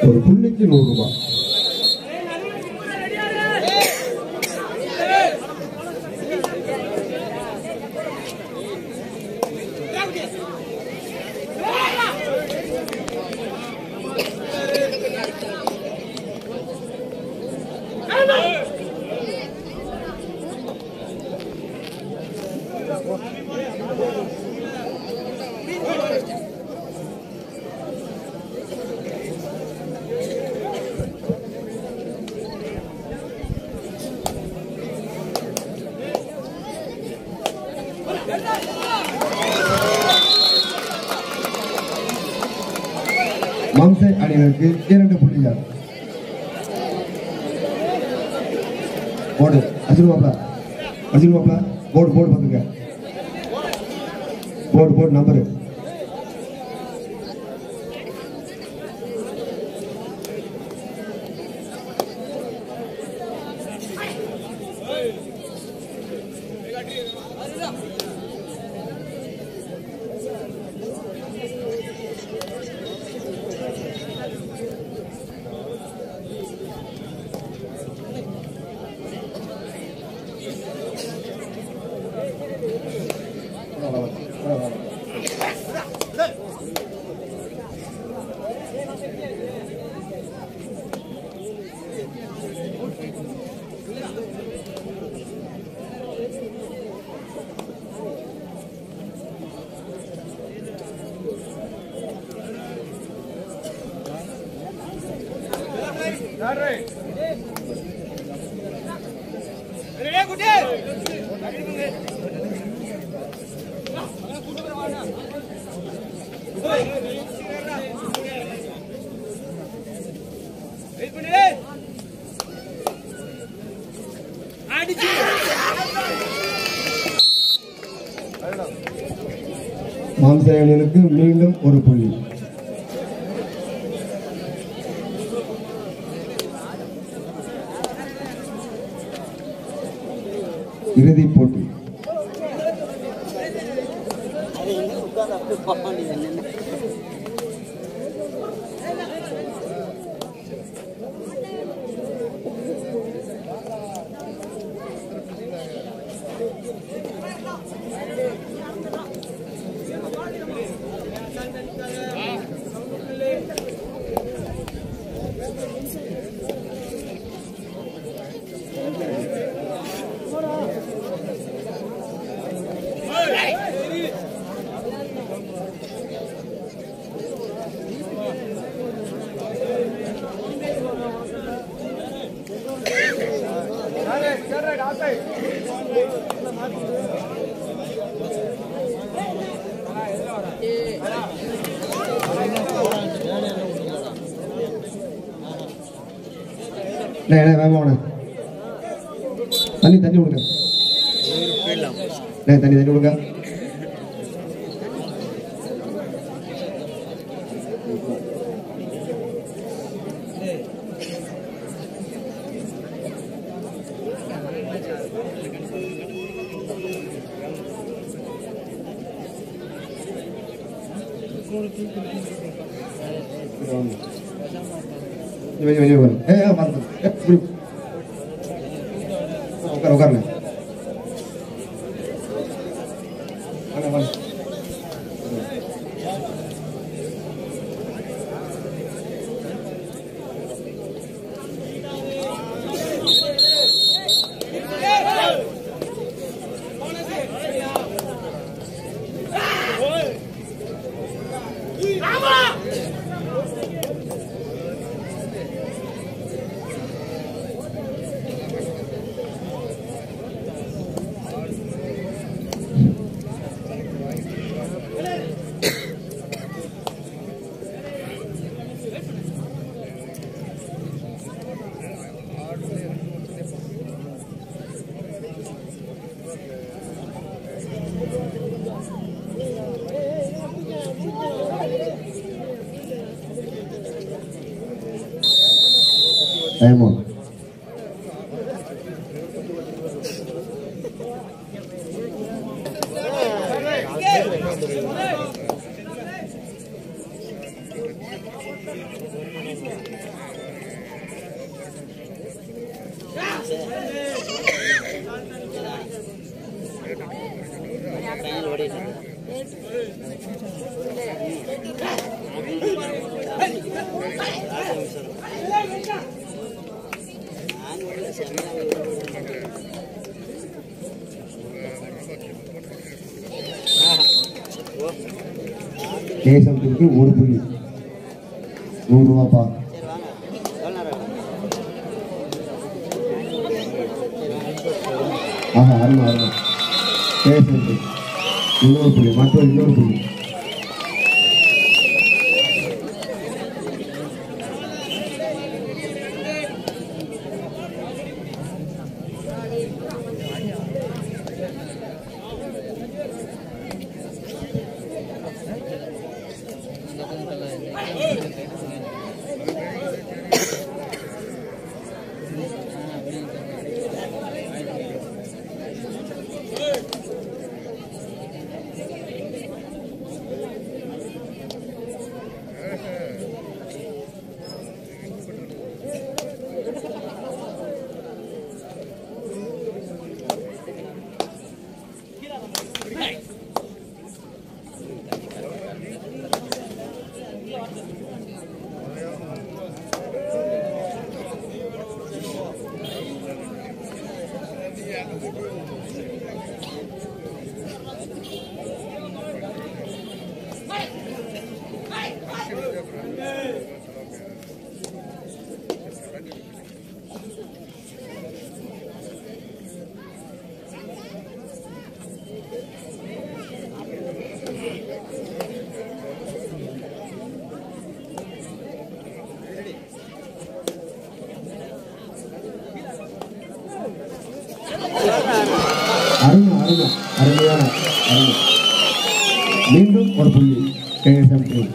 ஒரு புள்ளிக்கு நூறு ரூபாய் மாம்ச அணியினருக்கு இரண்டு புள்ளிகள் போடு அசில் மாப்பிள அசில் மாப்பிள போடு போடு பார்த்துங்க போடு போடு நம்பரு மாம்ச அணியினருக்கு மீண்டும் ஒரு புள்ளி இறுதிப் போட்டி அண்ணே, அண்ணே, வேகமா வாண்ணே. தண்ணி தண்ணி கொடுங்க அண்ணே, தண்ணி தண்ணி கொடுங்க வெளியே வெளியே உட்காரு ஏ ஏ, மறந்து ஏ, இப்படி. உட்காரு உட்காருங்க வாங்க வாங்க டைமோ தேசத்துக்கு ஒரு புள்ளி நூறு ரூபாப்பா ஆஹா அருமை அருமை தேசத்துக்கு இன்னொரு புள்ளி மற்றொரு இன்னொரு புள்ளி அருமை அருமை அருமையான அருமை மீண்டும் ஒரு புள்ளி கேஎஸ்எம் டீம்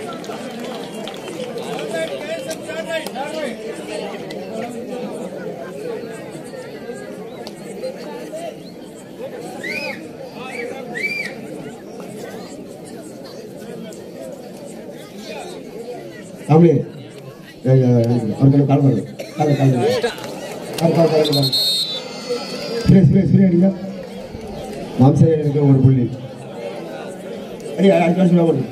தம்பி அவருக்கு கால் பண்ணுங்க கால் கால் கால் கால் கால் கால் ஸ்ப்ரே ஸ்ப்ரே ஸ்ப்ரே அடிங்க மாம்சம் எனக்கு ஒரு புள்ளி அடி அடி சொல்ல போடு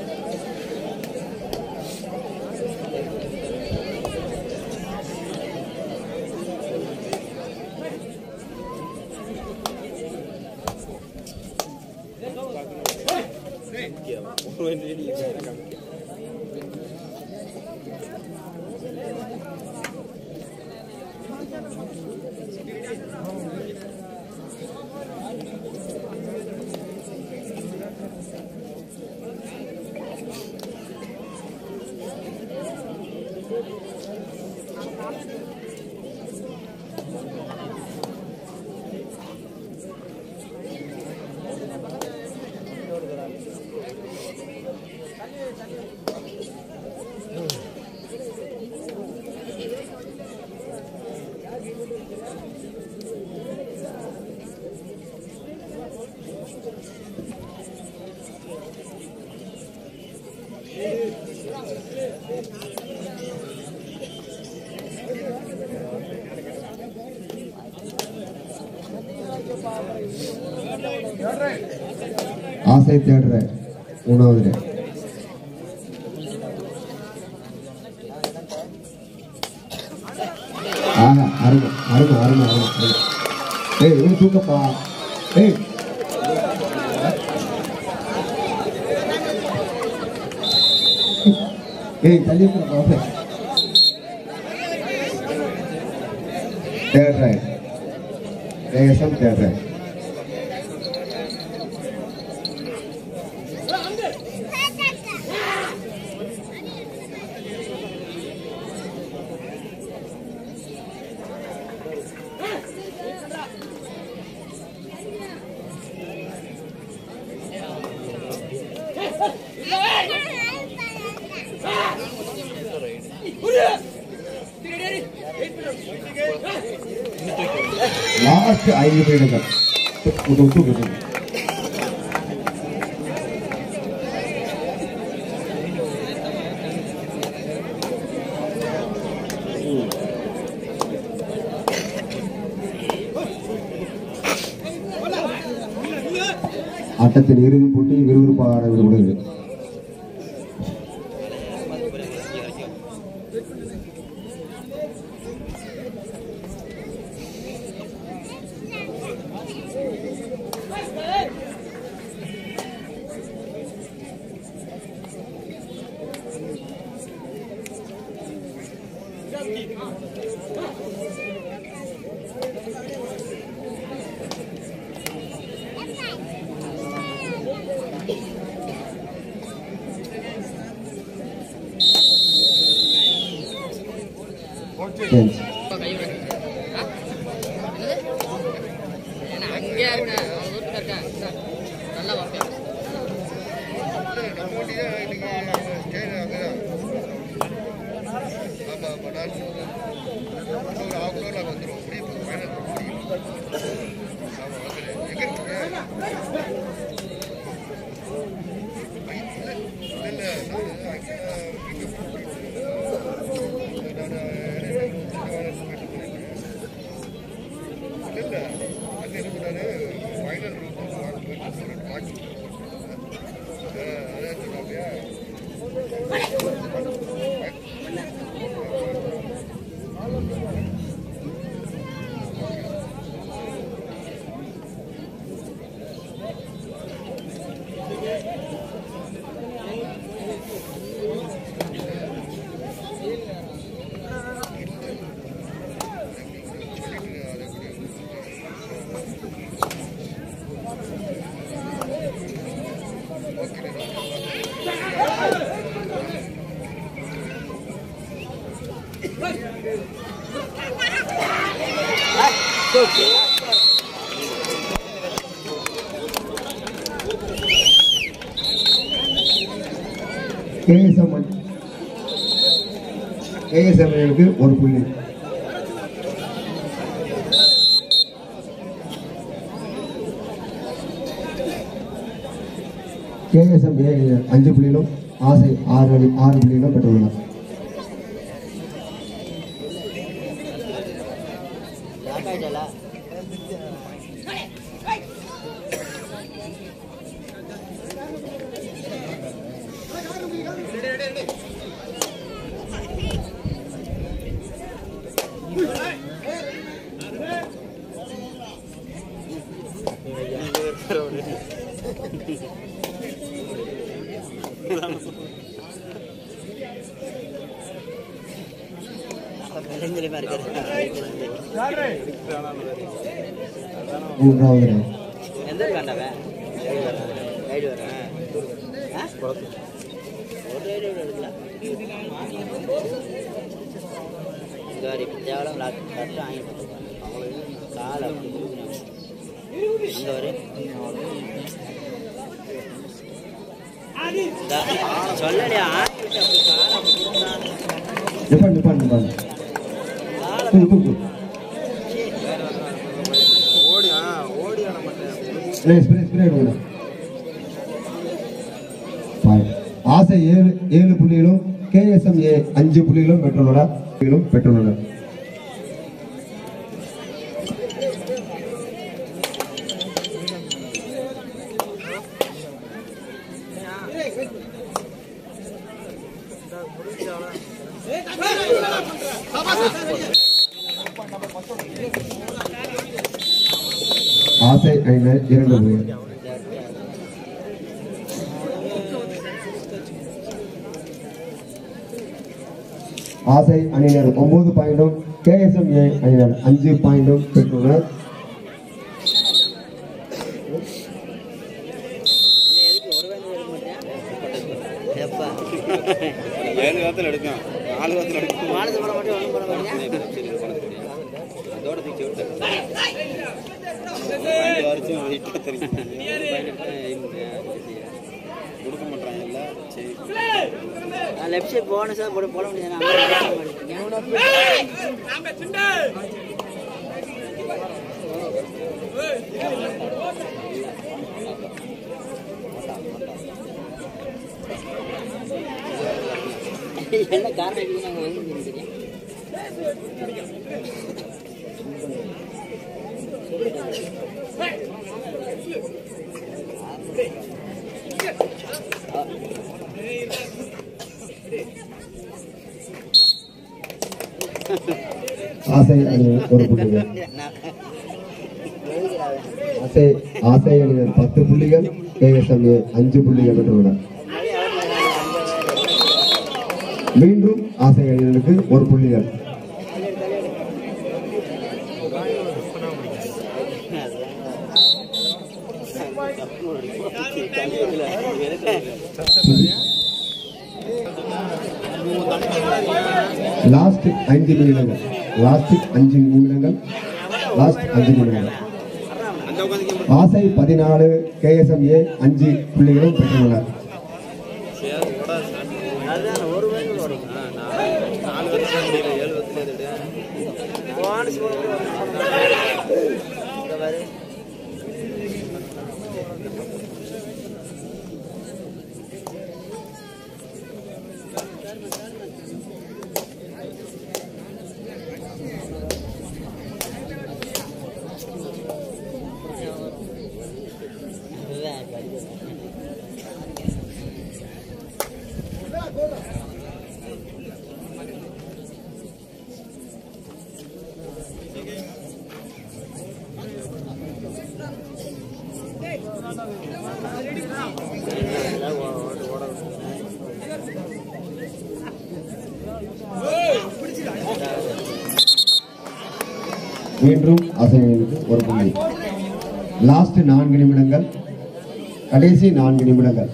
ஆசை தேடுற மூணாவது ஆஹா அருமை அருமை அருமை அருமை அருமை ஏய் இவன் தூக்கப்பா ஏய் ஏய் தள்ளி இருக்கிற தேடுறேன் தேசம் தேடுறேன் லாஸ்ட் ஐந்து நிமிடங்கள் தூக்கு தூக்கு தூக்கு ஆட்டத்தின் இறுதிப் போட்டி விறுவிறுப்பாக ஆரம்பிக்கப்படுகிறது Change. அங்கேயா இருக்கேன் அவன் வீட்டுல இருக்கேன் இந்தா, நல்லா வைப்பேன் கேஎஸ்எம் கேஎஸ்எம் அணிக்கு ஒரு புள்ளி கேஎஸ்எம் ஏ அஞ்சு புள்ளியிலும் ஆசை ஆறு அணி ஆறு புள்ளியிலும் பெற்றுள்ளனர் மூன்றாவது அணி எந்த வேண்டாவே ரைடு வரேன் ஆ? ஒரு ரைடு எடுக்கல இந்த மாதிரி தேவலாம் கரெக்டாக வாங்கிட்டு காலை அப்படி அங்கே வரு சொல்லலையா ஆட்டி விட்டு அப்படி காலை அப்படி திருப்பினான்னு. நிப்பான் நிப்பான் நிப்பான் காலை தூக்கு தூக்கு ஸ்ப்ரே ஸ்ப்ரே ஸ்ப்ரே எடுக்கணும் பாயிண்ட். ஆசை ஏழு ஏழு புள்ளிகளும் கேஎஸ்எம் ஏ அஞ்சு புள்ளிகளும் பெற்றுள்ளனர் புள்ளிகளும் பெற்றுள்ளனர் ஆசை அணியினர் இரண்டு புள்ளிகள் ஆசை அணியினர் ஒன்பது பாயிண்டும் கேஎஸ்எம் ஏ அணியினர் அஞ்சு பாயிண்டும் பெற்றுள்ளனர் எதுக்கு ஒரு வேலை எடுக்க மாட்டேன் எப்பா ஏழு வாரத்தில் எடுக்கும் நாலு வாரத்தில் எடுக்கும் மாலத்து போட மாட்டேன் ஒன்றும் போட மாட்டேன் அதோட தூக்கி விட்டேன் ரெண்டு வருஷம் வெயிட்டாக தெரியும் கொடுக்க மாட்டாங்க இல்லை சரி நான் லெஃப்ட் சைட் போன சார் போட போட முடியாது நான் என்ன காரணம் இருக்குது நாங்கள் வந்து தெரியும் ஆசை அணியினர் ஒரு புள்ளிகள் ஆசை ஆசை அணியினர் பத்து புள்ளிகள் கேஎஸ்எம்ஏ அஞ்சு புள்ளிகள் பெற்றுள்ளனர் மீண்டும் ஆசை அணியினருக்கு ஒரு புள்ளிகள் லாஸ்ட் அஞ்சு நிமிடங்கள் லாஸ்ட் அஞ்சு நிமிடங்கள் லாஸ்ட் அஞ்சு நிமிடங்கள் அந்த உட்காந்து ஆசை பதினாலு கேஎஸ்எம்ஏ அஞ்சு புள்ளிகளும் பெற்றுள்ளனர் அதுதான் ஒரு வயசு ஓடும் நாலு வருஷம் முடியல ஏழு வருஷத்துல போனஸ் இந்த மாதிரி மீண்டும் அசைவனுக்கு ஒரு புள்ளி லாஸ்ட் நான்கு நிமிடங்கள் கடைசி நான்கு நிமிடங்கள்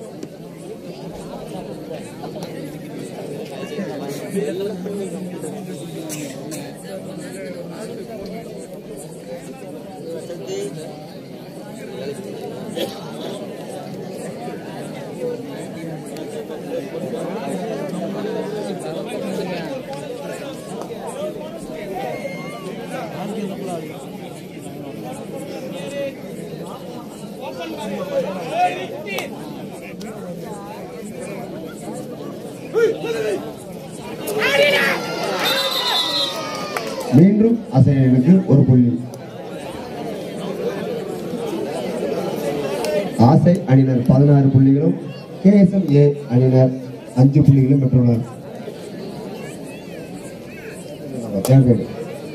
மீண்டும் அசைவனுக்கு ஒரு புள்ளி ஆசை அணியினர் பதினாறு புள்ளிகளும் கேஎஸ்எம் ஏ அணியினர் அஞ்சு புள்ளிகளும் பெற்றுள்ளனர் தேர்தல்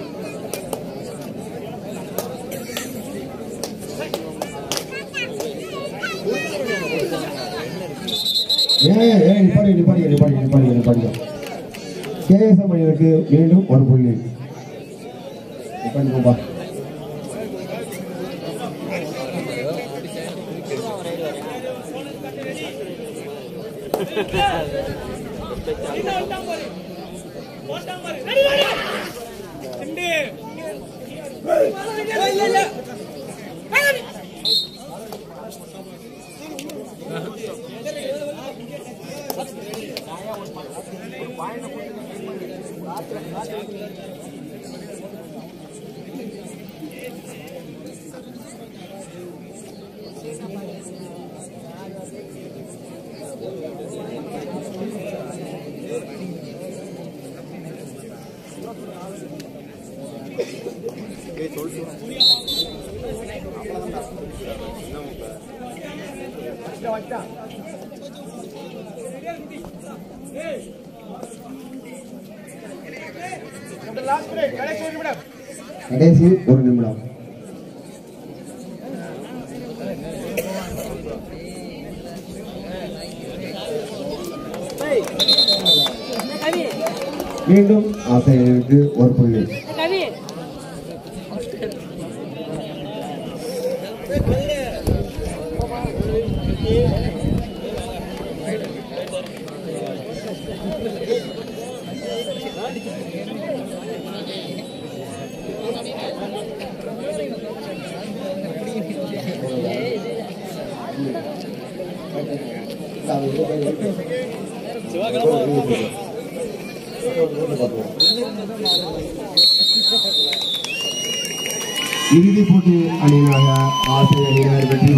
ஏ ஏ நிப்பாடி நிப்பாடி நிப்பாடி நிப்பாடி நிப்பாடி கேஎஸ்எம் அணியினருக்கு மீண்டும் ஒரு புள்ளி நிப்பாடிப்பா கடைசி ஒரு நிமிடம் கவி மீண்டும் ஆசிரியருக்கு ஒரு புள்ளி கவி இறுதிப் போட்டி அணியினாக ஆசிரியர் வெற்றி